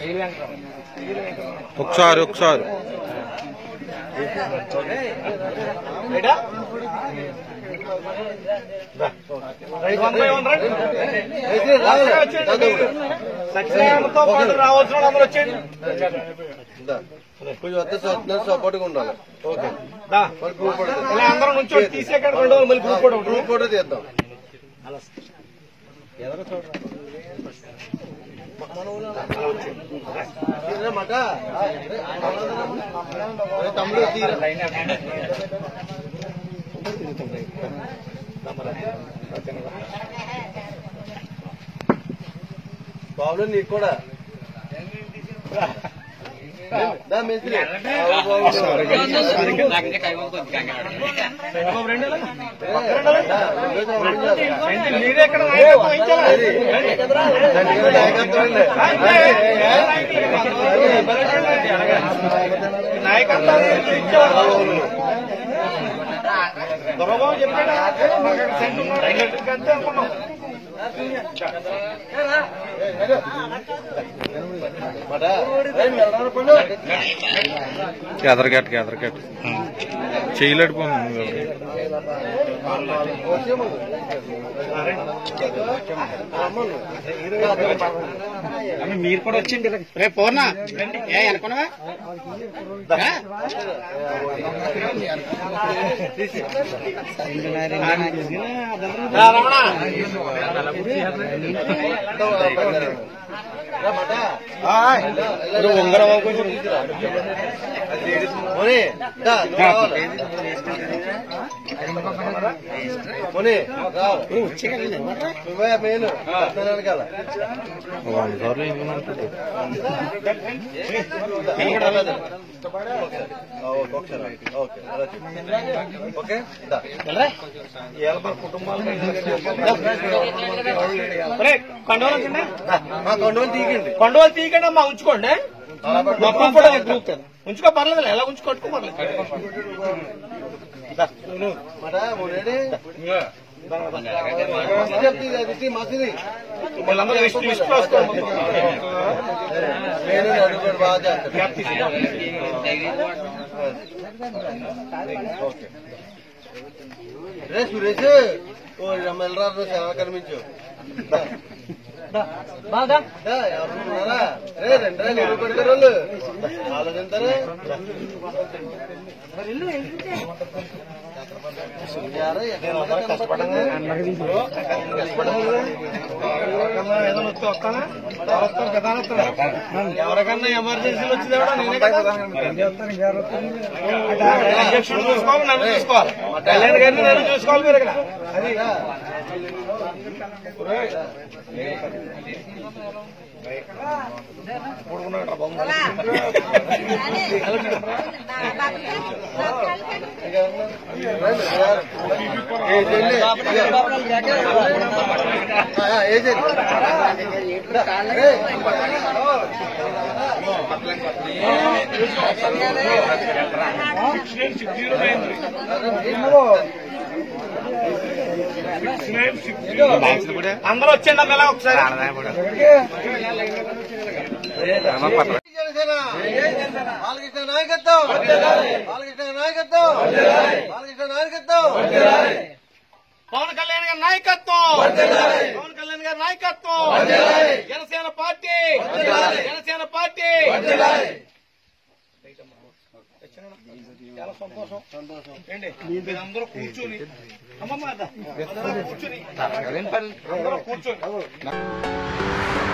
ఒకసారి ఒకసారి సత్యనారాయణతో పాటు రావాల్సిన వాళ్ళు అందరూ వచ్చేయండి కొంచెం వస్తే సపోర్ట్ గా ఉండాలి ఓకే దా. మరి గ్రూప్ ఫోటో ఇలా అందరూ నుంచి తీసేకాడ రెండు రోజులు మళ్ళీ గ్రూప్ కూడా ఉంటుంది. గ్రూప్ ఫోటో తీద్దాం తీరా మాట అరే తమ్ముడు తీరా బాబులు నీకు కూడా దా మేస్త్రి బాబు రెండు ఇలా. ఏంటి మీరే ఇక్కడ నాయకత్వం వహించాలా? నాయకత్వం వహించేవాళ్ళు. దొరబాబు చెప్పాడా మాకు అక్కడ సెంటర్ ఉన్నాడు. ఎలక్ట్రిక్ అంతే అనుకున్నాం ఎదరగట్టు ఎదరగట్టు చేయలేడిపోయింది మీరు కూడా వచ్చింది రేపు పోనా ఏ అనుకున్నావా రమణ ఉంగరం కొంచెం పోనీ దా, నువ్వు రావాలి. పోనీ రా. నువ్వే మెయిన్ పద్నాలుగు వెనకాల. వంద సార్లు ఇంకమంటుంది ఆ, ఓకే, ఒకసారి. ఓకే, అలా చెప్పు. ఓకే దా. కండవలు కింద మా కొండలు తీగండి కండవలు తీయకండి అమ్మా ఉంచుకోండి మొత్తం కూడా గ్రూప్ కదా. ఉంచుకో పర్లేదు ఎలా ఉంచుకోట్టుకో పర్లేదు మాట మొన్నేడి చెప్తుంది అది మసిది వీళ్ళందరూ లిస్ట్ లిస్ట్ రాసుకోండి నేను అడుగుతాడు బాగా చేస్తాడు ఓకే రే సురేష్ ఓ ఎమ్మెల్యే చాలా కనిపించు దా, ఎవరు ఉన్నారా రే రెండు రా నీరు కొడుతారు వాళ్ళు ఆలోచించారా యారా, ఎక్కడ కష్టపడంగా ఎవరికన్నా ఏదైనా వస్తే వస్తానా ఎవరు వస్తారు కదా అని వస్తాను. ఎవరికన్నా ఎమర్జెన్సీలు వచ్చింది కూడా నేనే కదా అధ్యక్షుడు చూసుకోవాలి నన్ను చూసుకోవాలి కళ్యాణ్ గారిని నన్ను చూసుకోవాలి మీరు ఇక్కడ అది పడుకున్నాడు బొమ్మ అందరూ వచ్చేయండి అమ్మ ఇలా ఒకసారి జనసేన బాలకృష్ణ నాయకత్వం బాలకృష్ణ నాయకత్వం బాలకృష్ణ నాయకత్వం పవన్ కళ్యాణ్ గారి నాయకత్వం పవన్ కళ్యాణ్ గారి నాయకత్వం జనసేన పార్టీ జనసేన పార్టీ చాలా సంతోషం సంతోషం ఏంటి మీరందరూ కూర్చొని అమ్మమ్మ అద్దా. అందరూ కూర్చొని అందరూ కూర్చొని